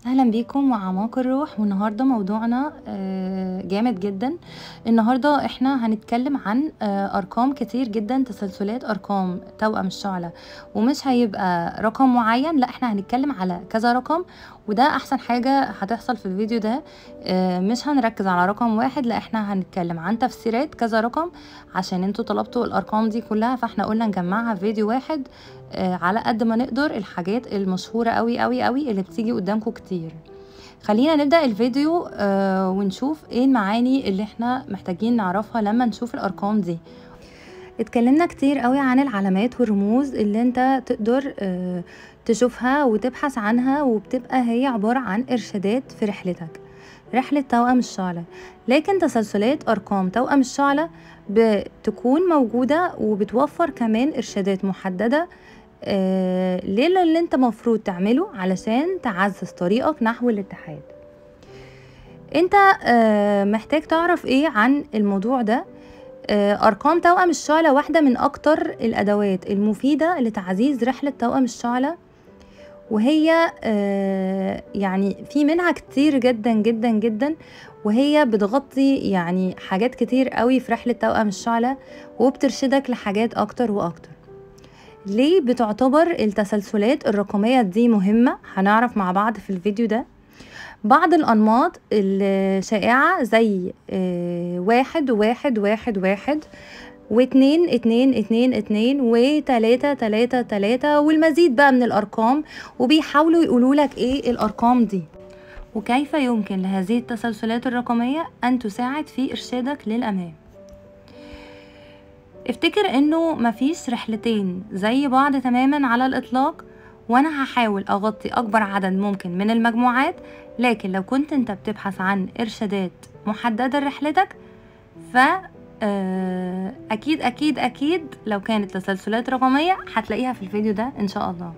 اهلا بيكم وأعماق الروح والنهارده موضوعنا آه، جامد جدا النهارده احنا هنتكلم عن آه، ارقام كتير جدا تسلسلات ارقام توأم الشعلة ومش هيبقى رقم معين لا احنا هنتكلم على كذا رقم وده احسن حاجة هتحصل في الفيديو ده آه، مش هنركز على رقم واحد لا احنا هنتكلم عن تفسيرات كذا رقم عشان انتوا طلبتوا الارقام دي كلها فاحنا قلنا نجمعها في فيديو واحد آه، على قد ما نقدر الحاجات المشهورة قوي قوي قوي اللي بتيجي قدامكم كتير خلينا نبدأ الفيديو آه، ونشوف ايه المعاني اللي احنا محتاجين نعرفها لما نشوف الارقام دي اتكلمنا كتير قوي عن العلامات والرموز اللي انت تقدر آه، تشوفها وتبحث عنها وبتبقى هي عبارة عن ارشادات في رحلتك رحلة توأم الشعلة لكن تسلسلات أرقام توأم الشعلة بتكون موجودة وبتوفر كمان إرشادات محددة آه، ليه اللي انت مفروض تعمله علشان تعزز طريقك نحو الاتحاد انت آه، محتاج تعرف ايه عن الموضوع ده آه، ارقام توأم الشعلة واحدة من اكتر الادوات المفيدة لتعزيز رحلة توأم الشعلة وهي آه، يعني في منها كتير جدا جدا جدا وهي بتغطي يعني حاجات كتير قوي في رحلة توأم الشعلة وبترشدك لحاجات اكتر واكتر ليه بتعتبر التسلسلات الرقمية دي مهمة هنعرف مع بعض في الفيديو ده بعض الأنماط الشائعة زي آه، واحد واحد واحد واحد واتنين اتنين اتنين اتنين وتلاتة تلاتة تلاتة والمزيد بقى من الأرقام وبيحاولوا يقولوا لك ايه الأرقام دي وكيف يمكن لهذه التسلسلات الرقمية أن تساعد في إرشادك للأمام افتكر انه مفيش رحلتين زي بعض تماما على الاطلاق وانا هحاول اغطي اكبر عدد ممكن من المجموعات لكن لو كنت انت بتبحث عن ارشادات محددة لرحلتك ف آه، اكيد اكيد اكيد لو كانت تسلسلات رقمية هتلاقيها في الفيديو ده ان شاء الله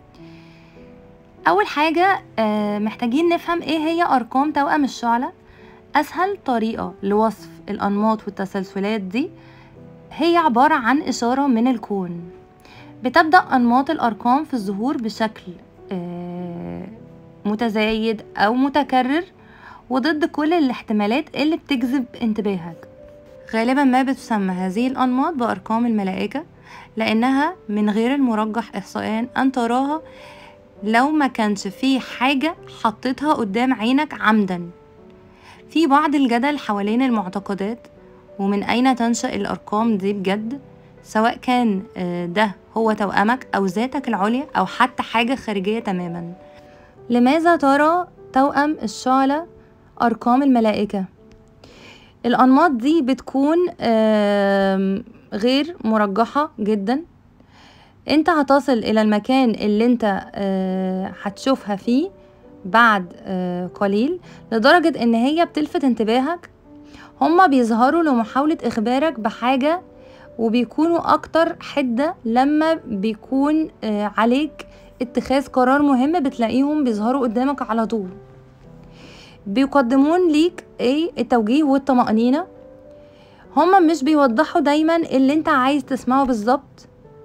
اول حاجة آه، محتاجين نفهم ايه هي ارقام توأم الشعلة اسهل طريقة لوصف الانماط والتسلسلات دي هي عبارة عن إشارة من الكون بتبدأ أنماط الأرقام في الظهور بشكل آه، متزايد أو متكرر وضد كل الاحتمالات اللي بتجذب انتباهك غالبا ما بتسمى هذه الأنماط بأرقام الملائكة لأنها من غير المرجح إحصائيا أن تراها لو ما كانش في حاجة حطيتها قدام عينك عمدا في بعض الجدل حوالين المعتقدات ومن أين تنشأ الأرقام دي بجد سواء كان آه، ده هو توأمك أو ذاتك العليا أو حتى حاجة خارجية تماما لماذا ترى توأم الشعلة أرقام الملائكة الأنماط دي بتكون آم، غير مرجحة جدا انت هتصل الى المكان اللي انت آه، هتشوفها فيه بعد آه، قليل لدرجة ان هي بتلفت انتباهك هما بيظهروا لمحاولة إخبارك بحاجة وبيكونوا أكتر حدة لما بيكون آه، عليك اتخاذ قرار مهم بتلاقيهم بيظهروا قدامك على طول بيقدمون ليك ايه التوجيه والطمأنينة هما مش بيوضحوا دايما اللي انت عايز تسمعه بالظبط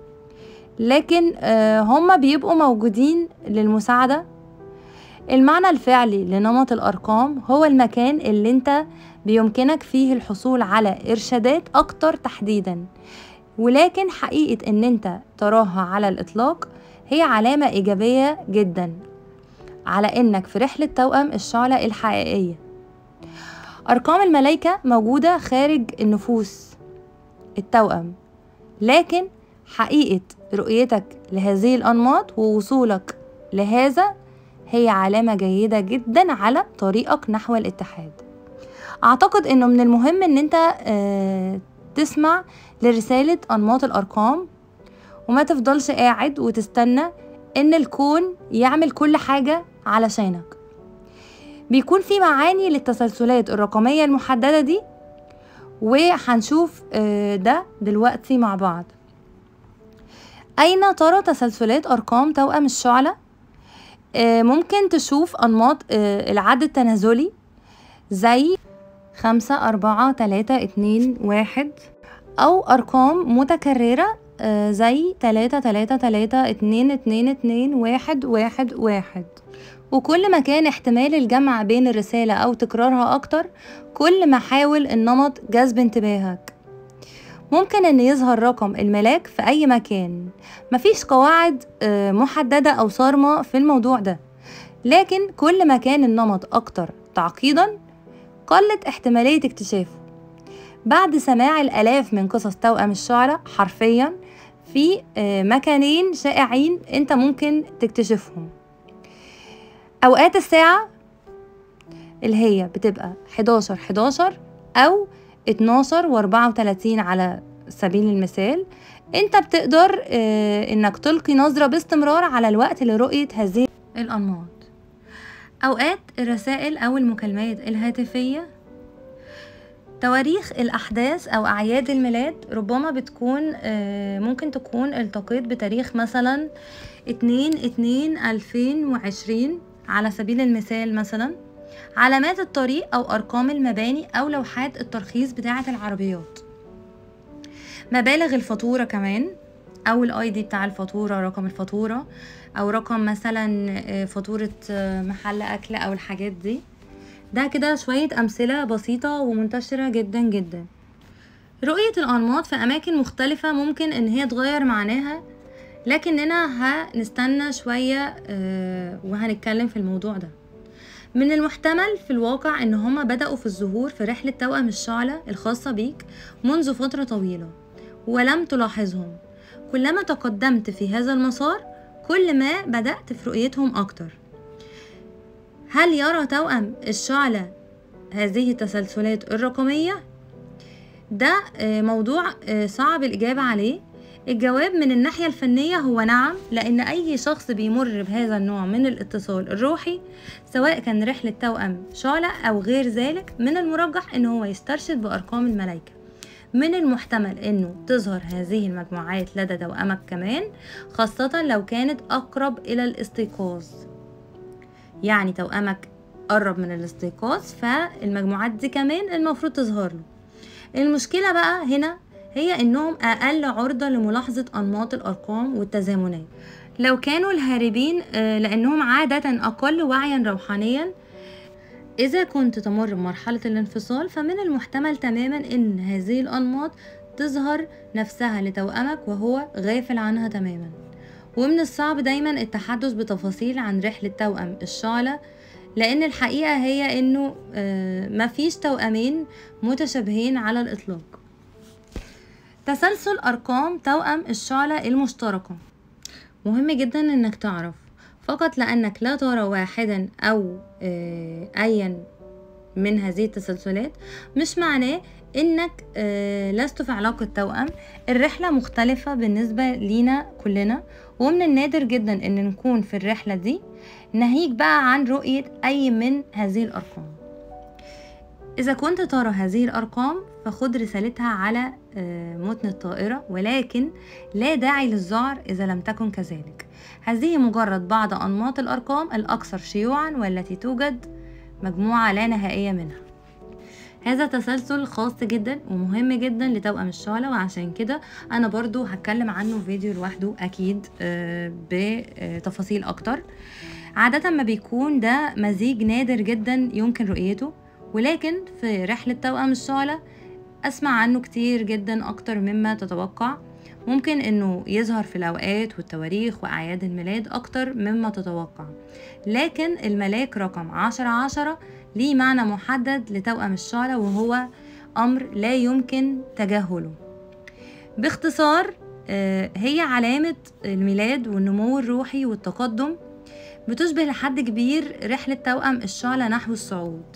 لكن آه، هما بيبقوا موجودين للمساعدة المعنى الفعلي لنمط الأرقام هو المكان اللي انت بيمكنك فيه الحصول على إرشادات أكتر تحديدا ولكن حقيقة ان انت تراها على الإطلاق هي علامة إيجابية جدا على انك في رحلة توأم الشعلة الحقيقية أرقام الملايكة موجودة خارج النفوس التوأم لكن حقيقة رؤيتك لهذه الأنماط ووصولك لهذا هي علامة جيدة جدا على طريقك نحو الاتحاد اعتقد انه من المهم ان انت آه، تسمع لرسالة انماط الارقام وما تفضلش قاعد وتستنى ان الكون يعمل كل حاجة علشانك بيكون في معاني للتسلسلات الرقمية المحددة دي وهنشوف آه، ده دلوقتي مع بعض أين ترى تسلسلات أرقام توأم الشعلة؟ آه، ممكن تشوف أنماط آه، العد التنازلي زي خمسة أربعة تلاتة اتنين واحد أو أرقام متكررة آه، زي تلاتة تلاتة تلاتة اتنين اتنين اتنين واحد واحد واحد وكل ما كان احتمال الجمع بين الرسالة أو تكرارها أكتر كل ما حاول النمط جذب انتباهك ممكن ان يظهر رقم الملاك في اي مكان مفيش قواعد آه، محددة او صارمة في الموضوع ده لكن كل ما كان النمط اكتر تعقيدا قلت احتمالية اكتشافه بعد سماع الالاف من قصص توأم الشعراء حرفيا في آه، مكانين شائعين انت ممكن تكتشفهم اوقات الساعة اللي هي بتبقى 11 11 او 12 و34 على سبيل المثال انت بتقدر اه انك تلقي نظرة باستمرار على الوقت لرؤية هذه الأنماط أوقات الرسائل أو المكالمات الهاتفية تواريخ الأحداث أو أعياد الميلاد ربما بتكون اه ممكن تكون التقيت بتاريخ مثلا اتنين اتنين ألفين وعشرين على سبيل المثال مثلا علامات الطريق أو أرقام المباني أو لوحات الترخيص بتاعة العربيات مبالغ الفاتورة كمان أو الاي دي بتاع الفاتورة رقم الفاتورة أو رقم مثلا فاتورة محل أكل أو الحاجات دي ده كده شوية أمثلة بسيطة ومنتشرة جدا جدا رؤية الأنماط في أماكن مختلفة ممكن إن هي تغير معناها لكننا هنستنى شوية وهنتكلم في الموضوع ده من المحتمل في الواقع ان هما بدأوا في الظهور في رحلة توأم الشعلة الخاصة بيك منذ فترة طويلة ولم تلاحظهم كلما تقدمت في هذا المسار كل ما بدأت في رؤيتهم أكتر هل يرى توأم الشعلة هذه التسلسلات الرقمية؟ ده موضوع صعب الإجابة عليه الجواب من الناحية الفنية هو نعم لأن أي شخص بيمر بهذا النوع من الاتصال الروحي سواء كان رحلة توأم شعلة أو غير ذلك من المرجح أنه هو يسترشد بأرقام الملائكة من المحتمل أنه تظهر هذه المجموعات لدى توأمك كمان خاصة لو كانت أقرب إلى الاستيقاظ يعني توأمك قرب من الاستيقاظ فالمجموعات دي كمان المفروض تظهر له المشكلة بقى هنا هي انهم اقل عرضة لملاحظة انماط الارقام والتزامنات لو كانوا الهاربين لانهم عادة اقل وعيا روحانيا اذا كنت تمر بمرحلة الانفصال فمن المحتمل تماما ان هذه الانماط تظهر نفسها لتوأمك وهو غافل عنها تماما ومن الصعب دايما التحدث بتفاصيل عن رحلة توأم الشعلة لان الحقيقة هي انه مفيش توأمين متشابهين على الاطلاق تسلسل أرقام توأم الشعلة المشتركة مهم جدا انك تعرف فقط لأنك لا ترى واحدا أو أيا من هذه التسلسلات مش معناه انك لست في علاقة توأم الرحلة مختلفة بالنسبة لينا كلنا ومن النادر جدا ان نكون في الرحلة دي ناهيك بقى عن رؤية اي من هذه الارقام إذا كنت ترى هذه الأرقام فخذ رسالتها على متن الطائرة ولكن لا داعي للذعر إذا لم تكن كذلك هذه مجرد بعض أنماط الأرقام الأكثر شيوعا والتي توجد مجموعة لا نهائية منها هذا تسلسل خاص جدا ومهم جدا لتوأم الشعلة وعشان كده أنا برضو هتكلم عنه في فيديو لوحده أكيد بتفاصيل أكتر عادة ما بيكون ده مزيج نادر جدا يمكن رؤيته ولكن في رحلة توأم الشعلة أسمع عنه كتير جدا أكتر مما تتوقع ممكن انه يظهر في الاوقات والتواريخ واعياد الميلاد اكتر مما تتوقع لكن الملاك رقم عشرة عشرة ليه معنى محدد لتوأم الشعلة وهو امر لا يمكن تجاهله باختصار هي علامة الميلاد والنمو الروحي والتقدم بتشبه لحد كبير رحلة توأم الشعلة نحو الصعود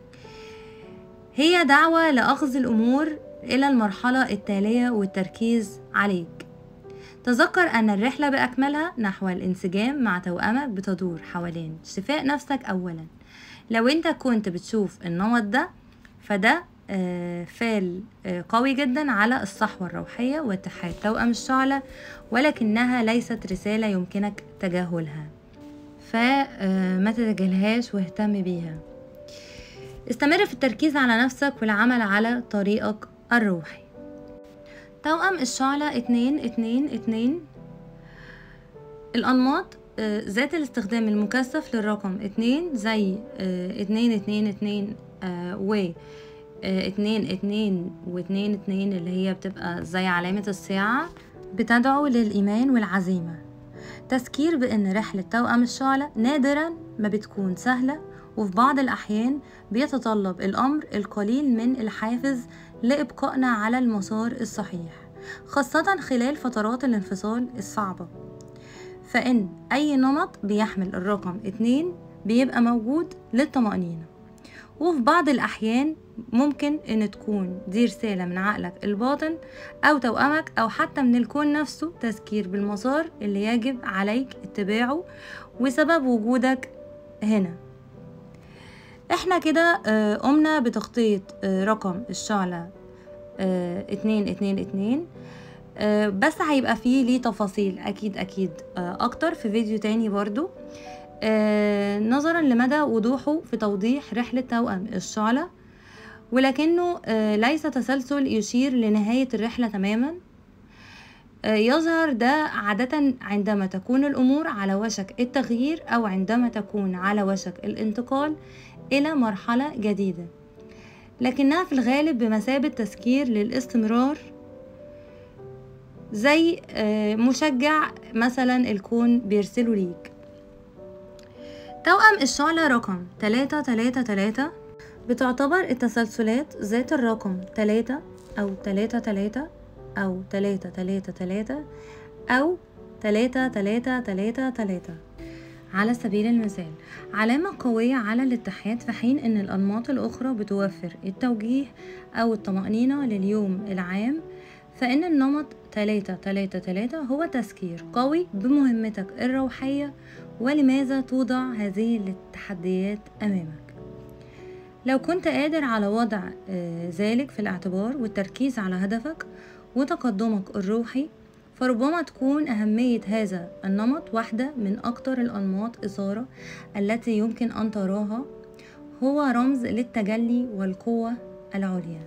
هي دعوة لأخذ الأمور إلى المرحلة التالية والتركيز عليك تذكر أن الرحلة بأكملها نحو الانسجام مع توأمك بتدور حوالين شفاء نفسك أولا لو أنت كنت بتشوف النمط ده فده فال قوي جدا على الصحوة الروحية واتحاد توأم الشعلة ولكنها ليست رسالة يمكنك تجاهلها فما تتجاهلهاش واهتم بيها استمر في التركيز على نفسك والعمل على طريقك الروحي توأم الشعلة اتنين اتنين اتنين الأنماط آه، ذات الاستخدام المكثف للرقم اتنين زي آه، اتنين اتنين اتنين آه، و آه، اتنين اتنين واتنين اتنين اللي هي بتبقى زي علامة الساعة بتدعو للإيمان والعزيمة تذكير بأن رحلة توأم الشعلة نادرا ما بتكون سهلة وفي بعض الأحيان بيتطلب الأمر القليل من الحافز لإبقائنا على المسار الصحيح خاصة خلال فترات الانفصال الصعبة فإن أي نمط بيحمل الرقم اتنين بيبقى موجود للطمأنينة وفي بعض الأحيان ممكن إن تكون دي رسالة من عقلك الباطن أو توأمك أو حتى من الكون نفسه تذكير بالمسار اللي يجب عليك اتباعه وسبب وجودك هنا احنا كده آه، قمنا بتخطيط آه، رقم الشعلة آه، اتنين اتنين اتنين آه، بس هيبقى فيه ليه تفاصيل اكيد اكيد آه، اكتر في فيديو تاني برضو آه، نظرا لمدى وضوحه في توضيح رحلة توأم الشعلة ولكنه آه، ليس تسلسل يشير لنهاية الرحلة تماما آه، يظهر ده عادة عندما تكون الأمور على وشك التغيير أو عندما تكون على وشك الانتقال إلى مرحلة جديدة لكنها في الغالب بمثابة تذكير للاستمرار زي آه، مشجع مثلا الكون بيرسله ليك توأم الشعلة رقم تلاتة تلاتة تلاتة بتعتبر التسلسلات ذات الرقم تلاتة أو تلاتة تلاتة أو تلاتة تلاتة تلاتة أو تلاتة تلاتة تلاتة تلاتة على سبيل المثال علامة قوية على الاتحاد في حين أن الأنماط الأخرى بتوفر التوجيه أو الطمأنينة لليوم العام فإن النمط تلاتة تلاتة تلاتة هو تذكير قوي بمهمتك الروحية ولماذا توضع هذه التحديات أمامك لو كنت قادر على وضع آه، ذلك في الاعتبار والتركيز على هدفك وتقدمك الروحي فربما تكون أهمية هذا النمط واحدة من أكثر الأنماط إثارة التي يمكن أن تراها هو رمز للتجلي والقوة العليا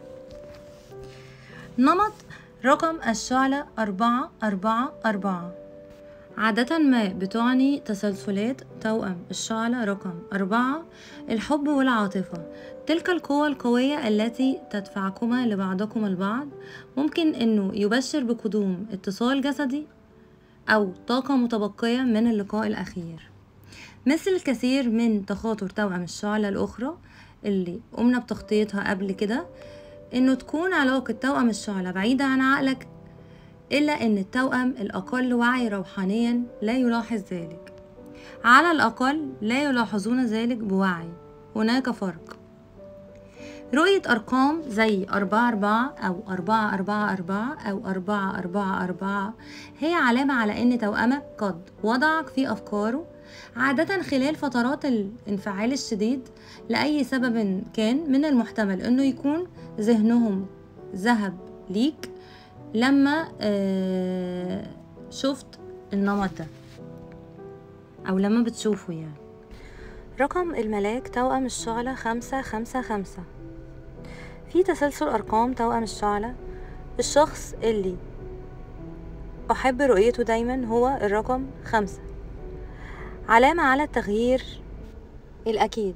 نمط رقم الشعلة أربعة أربعة أربعة عادة ما بتعني تسلسلات توأم الشعلة رقم أربعة الحب والعاطفة تلك القوة القوية التي تدفعكما لبعضكما البعض ممكن أنه يبشر بقدوم اتصال جسدي أو طاقة متبقية من اللقاء الأخير مثل الكثير من تخاطر توأم الشعلة الأخرى اللي قمنا بتخطيطها قبل كده إنه تكون علاقة توأم الشعلة بعيدة عن عقلك إلا أن التوأم الأقل وعي روحانيا لا يلاحظ ذلك على الأقل لا يلاحظون ذلك بوعي هناك فرق رؤية أرقام زي أربعة أربعة أو أربعة أربعة أربعة أو أربعة أربعة أربعة هي علامة على أن توأمك قد وضعك في أفكاره عادة خلال فترات الانفعال الشديد لأي سبب كان من المحتمل أنه يكون ذهنهم ذهب ليك لما آه، شفت النمط ده أو لما بتشوفه يعني رقم الملاك توأم الشعلة خمسة خمسة خمسة في تسلسل أرقام توأم الشعلة الشخص اللي أحب رؤيته دايما هو الرقم خمسة علامة على التغيير الأكيد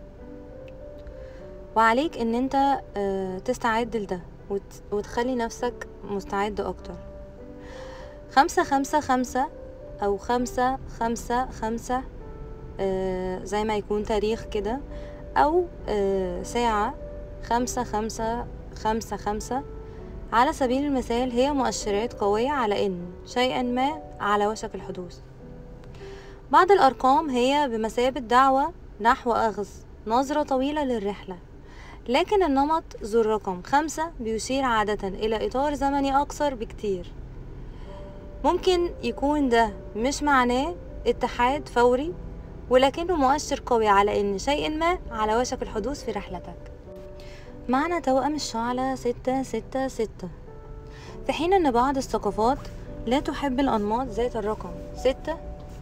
وعليك ان انت آه، تستعد لده وت- وتخلي نفسك مستعد اكتر خمسة خمسة خمسة او خمسة خمسة خمسة آه، زي ما يكون تاريخ كده او آه، ساعة خمسة خمسة خمسة خمسة على سبيل المثال هي مؤشرات قوية على ان شيئا ما على وشك الحدوث بعض الأرقام هي بمثابة دعوة نحو أخذ نظرة طويلة للرحلة لكن النمط ذو الرقم خمسة بيشير عادة إلى إطار زمني أقصر بكتير ممكن يكون ده مش معناه اتحاد فوري ولكنه مؤشر قوي على إن شيء ما على وشك الحدوث في رحلتك معنى توأم الشعلة ستة ستة ستة في حين أن بعض الثقافات لا تحب الأنماط ذات الرقم ستة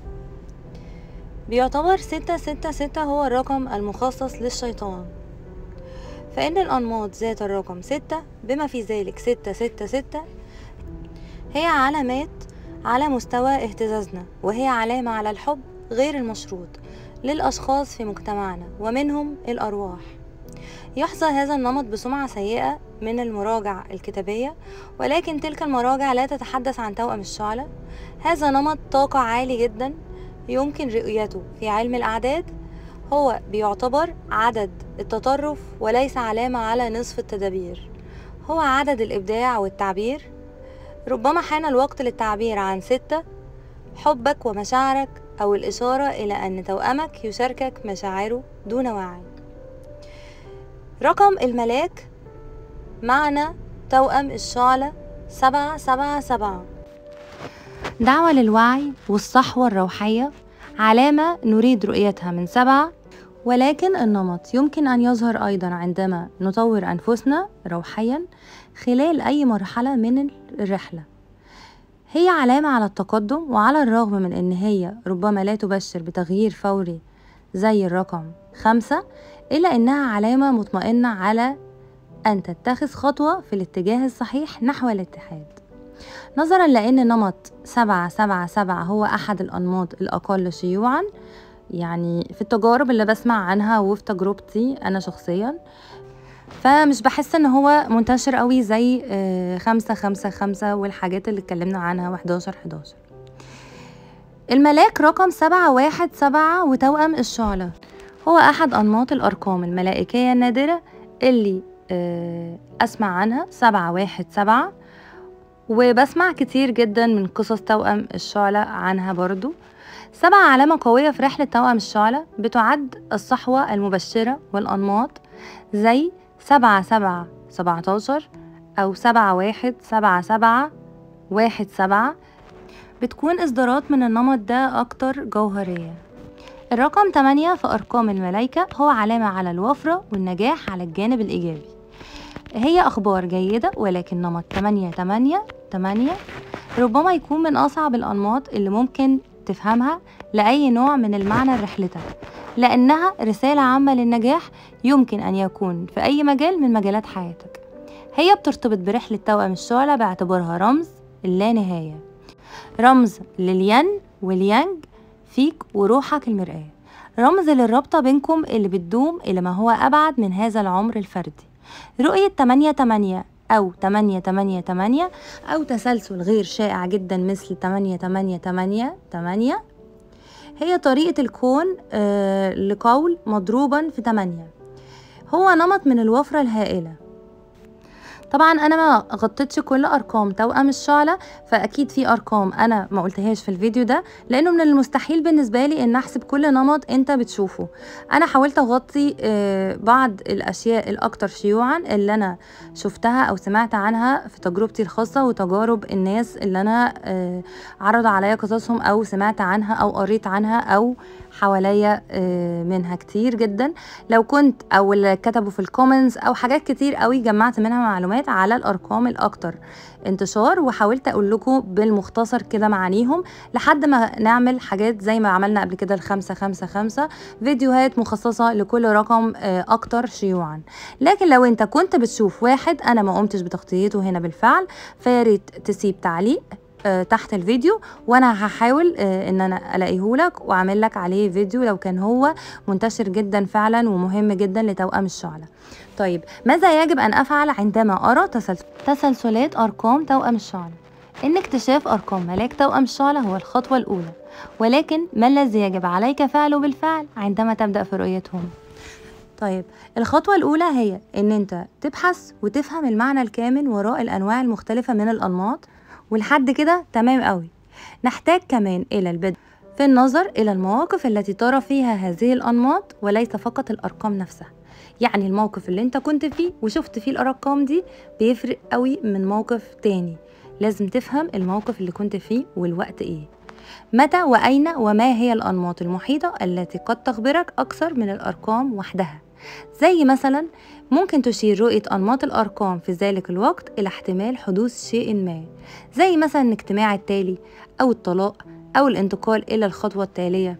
بيعتبر ستة ستة ستة هو الرقم المخصص للشيطان فإن الأنماط ذات الرقم ستة بما في ذلك ستة ستة ستة هي علامات على مستوى اهتزازنا وهي علامة على الحب غير المشروط للأشخاص في مجتمعنا ومنهم الأرواح يحظى هذا النمط بسمعة سيئة من المراجع الكتابية ولكن تلك المراجع لا تتحدث عن توأم الشعلة هذا نمط طاقة عالي جدا يمكن رؤيته في علم الأعداد هو بيعتبر عدد التطرف وليس علامة على نصف التدابير هو عدد الإبداع والتعبير ربما حان الوقت للتعبير عن ستة حبك ومشاعرك أو الإشارة إلى أن توأمك يشاركك مشاعره دون وعي رقم الملاك معنى توأم الشعلة سبعة سبعة سبعة دعوة للوعي والصحوة الروحية علامة نريد رؤيتها من سبعة ولكن النمط يمكن أن يظهر أيضا عندما نطور أنفسنا روحيا خلال أي مرحلة من الرحلة هي علامة على التقدم وعلى الرغم من أن هي ربما لا تبشر بتغيير فوري زي الرقم خمسة إلا أنها علامة مطمئنة على أن تتخذ خطوة في الاتجاه الصحيح نحو الاتحاد نظرا لأن نمط سبعة سبعة سبعة هو أحد الأنماط الأقل شيوعا يعني في التجارب اللي بسمع عنها وفي تجربتي أنا شخصيا فمش بحس ان هو منتشر قوي زي آه، خمسة خمسة خمسة والحاجات اللي اتكلمنا عنها وحداشر حداشر الملاك رقم سبعة واحد سبعة وتوأم الشعلة هو أحد أنماط الأرقام الملائكية النادرة اللي آه، أسمع عنها سبعة واحد سبعة وبسمع كتير جدا من قصص توأم الشعلة عنها برضو سبعة علامة قوية في رحلة توأم الشعلة بتعد الصحوة المبشرة والأنماط زي سبعة سبعة سبعتاشر أو سبعة واحد سبعة سبعة واحد سبعة بتكون إصدارات من النمط ده أكتر جوهرية الرقم تمانية في أرقام الملايكة هو علامة على الوفرة والنجاح على الجانب الإيجابي هي أخبار جيدة ولكن نمط تمانية تمانية تمانية ربما يكون من أصعب الأنماط اللي ممكن تفهمها لأي نوع من المعنى لرحلتك لأنها رسالة عامة للنجاح يمكن أن يكون في أي مجال من مجالات حياتك هي بترتبط برحلة توأم الشعلة باعتبارها رمز اللانهاية رمز للين واليانج فيك وروحك المرآة رمز للرابطة بينكم اللي بتدوم إلى ما هو أبعد من هذا العمر الفردي رؤية 8 8 أو 8 8 8 أو تسلسل غير شائع جدا مثل 8 8 8 8 هي طريقة الكون آه لقول مضروبا في 8 هو نمط من الوفرة الهائلة طبعا انا ما غطيتش كل ارقام توأم الشعلة فاكيد في ارقام انا ما قلتهاش في الفيديو ده لانه من المستحيل بالنسبة لي ان احسب كل نمط انت بتشوفه انا حاولت اغطي آه، بعض الاشياء الاكثر شيوعا اللي انا شفتها او سمعت عنها في تجربتي الخاصة وتجارب الناس اللي انا آه، عرض عليا قصصهم او سمعت عنها او قريت عنها او حواليا آه، منها كتير جدا لو كنت او اللي كتبوا في الكومنتس او حاجات كتير قوي جمعت منها معلومات على الارقام الاكتر انتشار وحاولت اقول لكم بالمختصر كده معانيهم لحد ما نعمل حاجات زي ما عملنا قبل كده الخمسة خمسة خمسة فيديوهات مخصصة لكل رقم آه، اكتر شيوعا لكن لو انت كنت بتشوف واحد انا ما قمتش بتغطيته هنا بالفعل فياريت تسيب تعليق آه، تحت الفيديو وانا هحاول آه، ان انا الاقيهولك واعمل لك عليه فيديو لو كان هو منتشر جدا فعلا ومهم جدا لتوأم الشعلة طيب ماذا يجب ان افعل عندما ارى تسلسل تسلسلات ارقام توأم الشعلة ان اكتشاف ارقام ملاك توأم الشعلة هو الخطوة الاولى ولكن ما الذي يجب عليك فعله بالفعل عندما تبدأ في رؤيتهم طيب الخطوة الأولى هي إن أنت تبحث وتفهم المعنى الكامن وراء الأنواع المختلفة من الأنماط ولحد كده تمام قوي نحتاج كمان إلى البدء في النظر إلى المواقف التي ترى فيها هذه الأنماط وليس فقط الأرقام نفسها يعني الموقف اللي انت كنت فيه وشفت فيه الأرقام دي بيفرق قوي من موقف تاني لازم تفهم الموقف اللي كنت فيه والوقت ايه متى وأين وما هي الأنماط المحيطة التي قد تخبرك أكثر من الأرقام وحدها زي مثلا ممكن تشير رؤية أنماط الأرقام في ذلك الوقت إلى احتمال حدوث شيء ما زي مثلا الاجتماع التالي أو الطلاق أو الانتقال إلى الخطوة التالية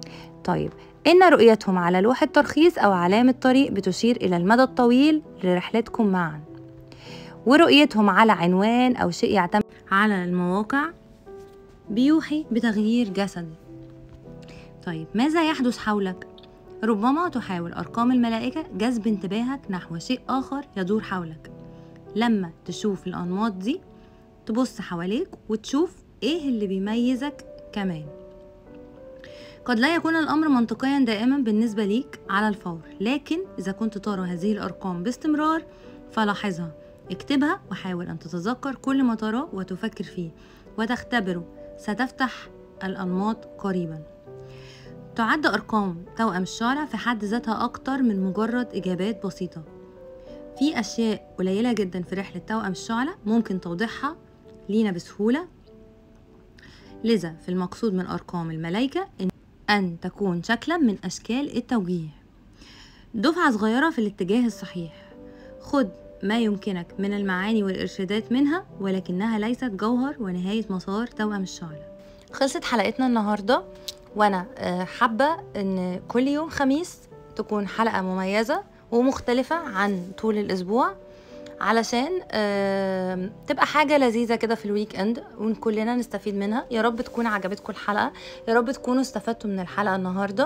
طيب إن رؤيتهم على لوح الترخيص أو علامة طريق بتشير إلى المدى الطويل لرحلتكم معا ورؤيتهم على عنوان أو شيء يعتمد على المواقع بيوحي بتغيير جسدي طيب ماذا يحدث حولك ربما تحاول أرقام الملائكة جذب انتباهك نحو شيء آخر يدور حولك لما تشوف الأنماط دي تبص حواليك وتشوف إيه اللي بيميزك كمان قد لا يكون الأمر منطقيا دائما بالنسبة ليك على الفور لكن إذا كنت ترى هذه الأرقام باستمرار فلاحظها اكتبها وحاول أن تتذكر كل ما تراه وتفكر فيه وتختبره ستفتح الأنماط قريبا تعد أرقام توأم الشعلة في حد ذاتها أكتر من مجرد إجابات بسيطة في أشياء قليلة جدا في رحلة توأم الشعلة ممكن توضيحها لينا بسهولة لذا في المقصود من أرقام الملايكة أن تكون شكلا من أشكال التوجيه دفعة صغيرة في الاتجاه الصحيح خد ما يمكنك من المعاني والإرشادات منها ولكنها ليست جوهر ونهاية مسار توأم الشعلة خلصت حلقتنا النهاردة وأنا حابة أن كل يوم خميس تكون حلقة مميزة ومختلفة عن طول الأسبوع علشان تبقى حاجة لذيذة كده في الويك اند وكلنا نستفيد منها يا رب تكون عجبتكم الحلقة يا رب تكونوا استفدتوا من الحلقة النهاردة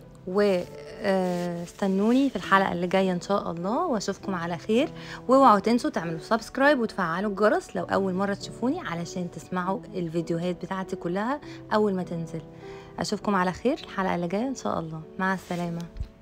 واستنوني في الحلقة اللي جاية ان شاء الله واشوفكم على خير واوعوا تنسوا تعملوا سبسكرايب وتفعلوا الجرس لو اول مرة تشوفوني علشان تسمعوا الفيديوهات بتاعتي كلها اول ما تنزل اشوفكم على خير الحلقة اللي جاية ان شاء الله مع السلامة